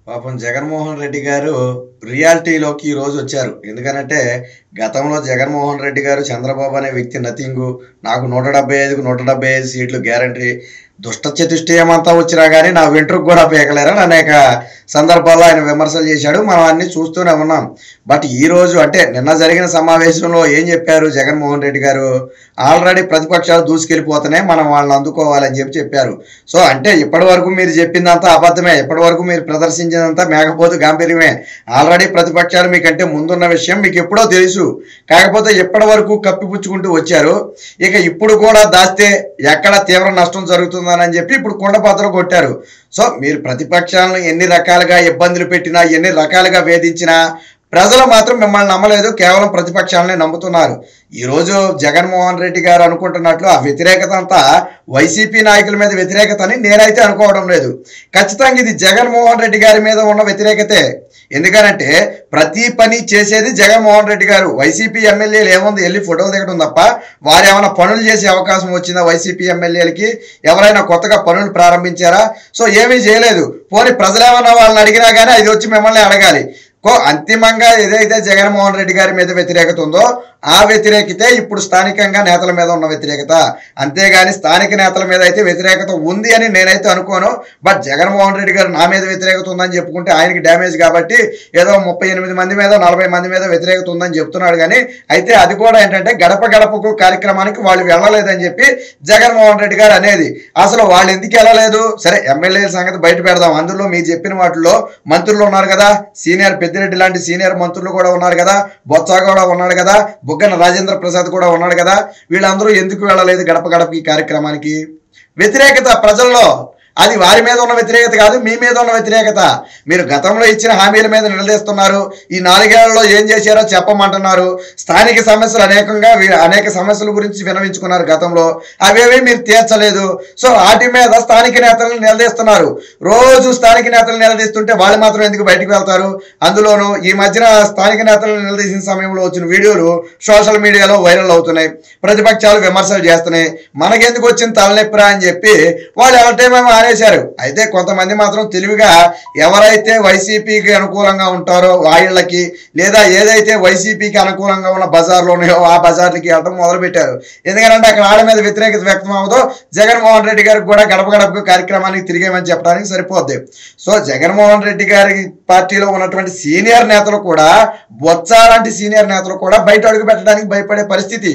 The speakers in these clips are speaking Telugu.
పాపం జగన్మోహన్ రెడ్డి గారు రియాలిటీలోకి ఈ రోజు వచ్చారు ఎందుకనంటే గతంలో జగన్మోహన్ రెడ్డి గారు చంద్రబాబు అనే వ్యక్తి నథింగ్ నాకు నూట డెబ్బై ఐదుకు నూట డెబ్బై ఐదు సీట్లు గ్యారంటీ దుష్ట చతుష్టయమంతా వచ్చినా కానీ నా వెంట్రుకు కూడా పీకలేరని అనేక సందర్భాల్లో ఆయన విమర్శలు చేశాడు మనం అన్ని చూస్తూనే ఉన్నాం బట్ ఈ రోజు అంటే నిన్న జరిగిన సమావేశంలో ఏం చెప్పారు జగన్మోహన్ రెడ్డి గారు ఆల్రెడీ ప్రతిపక్షాలు దూసుకెళ్ళిపోతున్నాయి మనం వాళ్ళని అందుకోవాలని చెప్పి చెప్పారు సో అంటే ఇప్పటి వరకు మీరు చెప్పిందంతా అబద్ధమే ఇప్పటి వరకు మీరు ప్రదర్శించినంతా మేకపోతు గాంభీర్యమే ఆల్రెడీ ప్రతిపక్షాలు మీకంటే ముందున్న విషయం మీకు ఎప్పుడో తెలుసు కాకపోతే ఇప్పటి వరకు కప్పిపుచ్చుకుంటూ వచ్చారు ఇక ఇప్పుడు కూడా దాస్తే ఎక్కడ తీవ్ర నష్టం జరుగుతుందని చెప్పి ఇప్పుడు కుండపాత్రలు కొట్టారు సో మీరు ప్రతిపక్షాలను ఎన్ని రకాలుగా ఇబ్బందులు పెట్టినా ఎన్ని రకాలుగా వేధించినా ప్రజలు మాత్రం మిమ్మల్ని నమ్మలేదు కేవలం ప్రతిపక్షాలనే నమ్ముతున్నారు ఈరోజు జగన్మోహన్ రెడ్డి గారు అనుకుంటున్నట్లు ఆ వ్యతిరేకత అంతా వైసీపీ నాయకుల మీద వ్యతిరేకత అని నేనైతే అనుకోవడం లేదు ఖచ్చితంగా ఇది జగన్మోహన్ రెడ్డి గారి మీద ఉన్న వ్యతిరేకతే ఎందుకనంటే ప్రతి పని చేసేది జగన్మోహన్ రెడ్డి గారు వైసీపీ ఎమ్మెల్యేలు ఏముంది వెళ్ళి ఫోటోలు దిగడం తప్ప వారు ఏమైనా పనులు చేసే అవకాశం వచ్చిందా వైసీపీ ఎమ్మెల్యేలకి ఎవరైనా కొత్తగా పనులు ప్రారంభించారా సో ఏమీ చేయలేదు పోనీ ప్రజలు ఏమన్నా వాళ్ళని అడిగినా కానీ అది వచ్చి మిమ్మల్ని అడగాలి కో అంతిమంగా ఏదైతే జగన్మోహన్ రెడ్డి గారి మీద వ్యతిరేకత ఉందో ఆ వ్యతిరేకతే ఇప్పుడు స్థానికంగా నేతల మీద ఉన్న వ్యతిరేకత అంతేగాని స్థానిక నేతల మీద అయితే వ్యతిరేకత ఉంది అని నేనైతే అనుకోను బట్ జగన్మోహన్ రెడ్డి గారు నా మీద వ్యతిరేకత ఉందని చెప్పుకుంటే ఆయనకి డ్యామేజ్ కాబట్టి ఏదో ముప్పై ఎనిమిది మంది మీద నలభై మంది మీద వ్యతిరేకత ఉందని చెప్తున్నాడు కానీ అయితే అది కూడా ఏంటంటే గడప గడపకు కార్యక్రమానికి వాళ్ళు వెళ్ళలేదని చెప్పి జగన్మోహన్ రెడ్డి గారు అనేది అసలు వాళ్ళు ఎందుకు వెళ్ళలేదు సరే ఎమ్మెల్యేల సంగతి బయట పెడదాం అందులో మీరు చెప్పిన వాటిలో మంత్రులు ఉన్నారు కదా సీనియర్ పెద్దిరెడ్డి లాంటి సీనియర్ మంత్రులు కూడా ఉన్నారు కదా బొత్స కూడా ఉన్నాడు కదా బుగ్గన రాజేంద్ర ప్రసాద్ కూడా ఉన్నాడు కదా వీళ్ళందరూ ఎందుకు వెళ్ళలేదు గడప గడపకి కార్యక్రమానికి వ్యతిరేకత ప్రజల్లో అది వారి మీద ఉన్న వ్యతిరేకత కాదు మీ మీద ఉన్న వ్యతిరేకత మీరు గతంలో ఇచ్చిన హామీల మీద నిలదీస్తున్నారు ఈ నాలుగేళ్లలో ఏం చేశారో చెప్పమంటున్నారు స్థానిక సమస్యలు అనేకంగా వీ- అనేక సమస్యల గురించి వినవించుకున్నారు గతంలో అవేవి మీరు తీర్చలేదు సో వాటి మీద స్థానిక నేతలను నిలదీస్తున్నారు రోజు స్థానిక నేతలను నిలదీస్తుంటే వాళ్ళు మాత్రం ఎందుకు బయటకు వెళ్తారు అందులోనూ ఈ మధ్యన స్థానిక నేతలను నిలదీసిన సమయంలో వచ్చిన వీడియోలు సోషల్ మీడియాలో వైరల్ అవుతున్నాయి ప్రతిపక్షాలు విమర్శలు చేస్తున్నాయి మనకెందుకు వచ్చిన తలనొప్పిరా అని చెప్పి వాళ్ళు ఎవరిటేమేమో ఆనేశారు అయితే కొంతమంది మాత్రం తెలివిగా ఎవరైతే వైసీపీకి అనుకూలంగా ఉంటారో వాళ్ళకి లేదా ఏదైతే వైసీపీకి అనుకూలంగా ఉన్న బజార్లు ఉన్నాయో ఆ బజార్లకి వెళ్ళడం మొదలు పెట్టారు ఎందుకంటే అక్కడ వాళ్ళ మీద వ్యతిరేకత వ్యక్తం అవ్వదో జగన్మోహన్ రెడ్డి గారికి కూడా గడప గడప కార్యక్రమానికి తిరిగేమని చెప్పడానికి సరిపోద్ది సో జగన్మోహన్ రెడ్డి గారి పార్టీలో ఉన్నటువంటి సీనియర్ నేతలు కూడా బొత్స లాంటి సీనియర్ నేతలు కూడా బయట అడుగు పెట్టడానికి భయపడే పరిస్థితి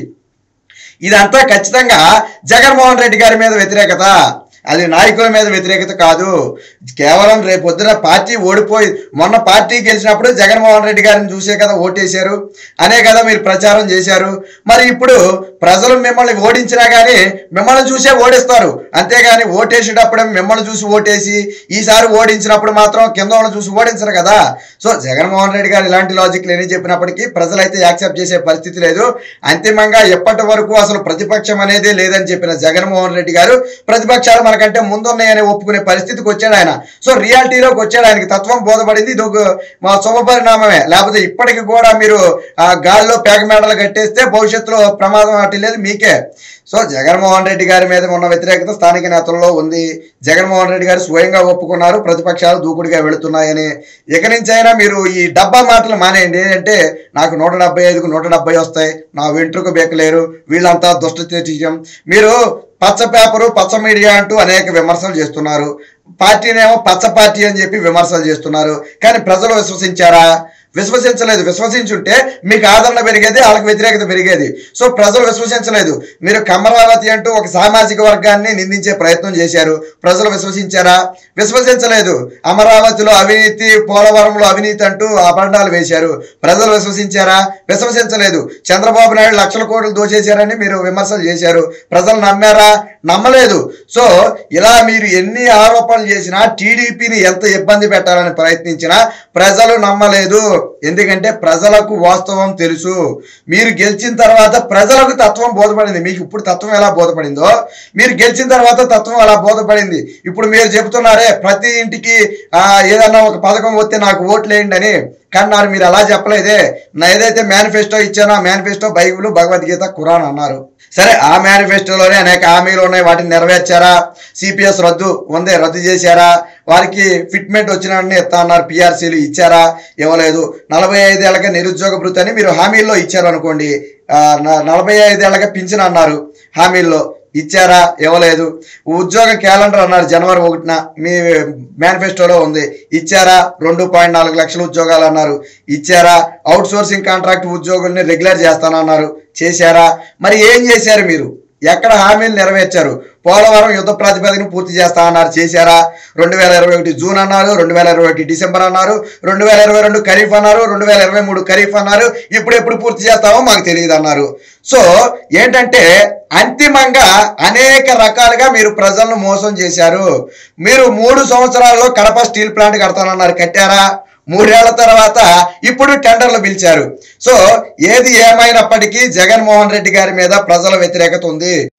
ఇదంతా ఖచ్చితంగా జగన్మోహన్ రెడ్డి గారి మీద వ్యతిరేకత అది నాయకుల మీద వ్యతిరేకత కాదు కేవలం రేపొద్దున పార్టీ ఓడిపోయి మొన్న పార్టీ గెలిచినప్పుడు జగన్మోహన్ రెడ్డి గారిని చూసే కదా ఓటేశారు అనే కదా మీరు ప్రచారం చేశారు మరి ఇప్పుడు ప్రజలు మిమ్మల్ని ఓడించినా కానీ మిమ్మల్ని చూసే ఓడిస్తారు అంతేగాని ఓటేసేటప్పుడే మిమ్మల్ని చూసి ఓటేసి ఈసారి ఓడించినప్పుడు మాత్రం కింద వాళ్ళని చూసి ఓడించరు కదా సో జగన్మోహన్ రెడ్డి గారు ఇలాంటి లాజిక్లు ఎన్ని చెప్పినప్పటికీ ప్రజలైతే యాక్సెప్ట్ చేసే పరిస్థితి లేదు అంతిమంగా ఎప్పటి వరకు అసలు ప్రతిపక్షం అనేదే లేదని చెప్పిన జగన్మోహన్ రెడ్డి గారు ప్రతిపక్షాలు మనకంటే ముందున్నాయని ఒప్పుకునే పరిస్థితికి వచ్చాడు ఆయన సో రియాలిటీలోకి వచ్చాడు ఆయనకి తత్వం బోధపడింది ఇది ఒక మా శుభ పరిణామమే లేకపోతే ఇప్పటికి కూడా మీరు ఆ గాల్లో పేక మేడలు కట్టేస్తే భవిష్యత్తులో ప్రమాదం అటు లేదు మీకే సో జగన్మోహన్ రెడ్డి గారి మీద ఉన్న వ్యతిరేకత స్థానిక నేతల్లో ఉంది జగన్మోహన్ రెడ్డి గారు స్వయంగా ఒప్పుకున్నారు ప్రతిపక్షాలు దూకుడుగా వెళుతున్నాయని ఇక నుంచైనా మీరు ఈ డబ్బా మాటలు మానేయండి ఏంటంటే నాకు నూట డెబ్బై ఐదుకు నూట డెబ్బై వస్తాయి నా వెంట్రుకు బేకలేరు వీళ్ళంతా దుష్ట చర్యం మీరు పచ్చ పేపరు పచ్చ మీడియా అంటూ అనేక విమర్శలు చేస్తున్నారు పార్టీనేమో పచ్చ పార్టీ అని చెప్పి విమర్శలు చేస్తున్నారు కానీ ప్రజలు విశ్వసించారా విశ్వసించలేదు విశ్వసించుంటే మీకు ఆదరణ పెరిగేది వాళ్ళకి వ్యతిరేకత పెరిగేది సో ప్రజలు విశ్వసించలేదు మీరు కమరావతి అంటూ ఒక సామాజిక వర్గాన్ని నిందించే ప్రయత్నం చేశారు ప్రజలు విశ్వసించారా విశ్వసించలేదు అమరావతిలో అవినీతి పోలవరంలో అవినీతి అంటూ అపండాలు వేశారు ప్రజలు విశ్వసించారా విశ్వసించలేదు చంద్రబాబు నాయుడు లక్షల కోట్లు దోచేశారని మీరు విమర్శలు చేశారు ప్రజలు నమ్మారా నమ్మలేదు సో ఇలా మీరు ఎన్ని ఆరోపణలు చేసినా టీడీపీని ఎంత ఇబ్బంది పెట్టాలని ప్రయత్నించినా ప్రజలు నమ్మలేదు ఎందుకంటే ప్రజలకు వాస్తవం తెలుసు మీరు గెలిచిన తర్వాత ప్రజలకు తత్వం బోధపడింది మీకు ఇప్పుడు తత్వం ఎలా బోధపడిందో మీరు గెలిచిన తర్వాత తత్వం అలా బోధపడింది ఇప్పుడు మీరు చెబుతున్నారే ప్రతి ఇంటికి ఆ, ఏదన్నా ఒక పథకం వస్తే నాకు ఓట్లు వేయండి అని కానీ నాకు మీరు అలా చెప్పలేదే నా ఏదైతే మేనిఫెస్టో ఇచ్చానో ఆ మేనిఫెస్టో బైబిల్ భగవద్గీత ఖురాన్ అన్నారు సరే ఆ మేనిఫెస్టోలోనే అనేక హామీలు ఉన్నాయి వాటిని నెరవేర్చారా సిపిఎస్ రద్దు ఉందే రద్దు చేశారా వారికి ఫిట్మెంట్ వచ్చిన వెంటనే ఇస్తా అన్నారు పిఆర్సీలు ఇచ్చారా ఇవ్వలేదు నలభై ఐదేళ్లకే నిరుద్యోగ భృతి అని మీరు హామీల్లో ఇచ్చారు అనుకోండి ఆ, న- నలభై ఐదేళ్లకే పింఛన్ అన్నారు హామీల్లో ఇచ్చారా ఇవ్వలేదు ఉద్యోగ క్యాలెండర్ అన్నారు జనవరి ఒకటిన మీ మేనిఫెస్టోలో ఉంది ఇచ్చారా రెండు పాయింట్ నాలుగు లక్షల ఉద్యోగాలు అన్నారు ఇచ్చారా అవుట్ సోర్సింగ్ కాంట్రాక్ట్ ఉద్యోగుల్ని రెగ్యులర్ చేస్తానన్నారు చేశారా మరి ఏం చేశారు మీరు ఎక్కడ హామీలు నెరవేర్చారు పోలవరం యుద్ధ ప్రాతిపదికన పూర్తి చేస్తా అన్నారు చేశారా రెండు వేల ఇరవై ఒకటి జూన్ అన్నారు రెండు వేల ఇరవై ఒకటి డిసెంబర్ అన్నారు రెండు వేల ఇరవై రెండు ఖరీఫ్ అన్నారు రెండు వేల ఇరవై మూడు ఖరీఫ్ అన్నారు ఇప్పుడు ఎప్పుడు పూర్తి చేస్తామో మాకు తెలియదు అన్నారు సో ఏంటంటే అంతిమంగా అనేక రకాలుగా మీరు ప్రజలను మోసం చేశారు మీరు మూడు సంవత్సరాల్లో కడప స్టీల్ ప్లాంట్ కడతానన్నారు కట్టారా మూడేళ్ల తర్వాత ఇప్పుడు టెండర్లు పిలిచారు సో ఏది ఏమైనప్పటికీ జగన్మోహన్ రెడ్డి గారి మీద ప్రజల వ్యతిరేకత ఉంది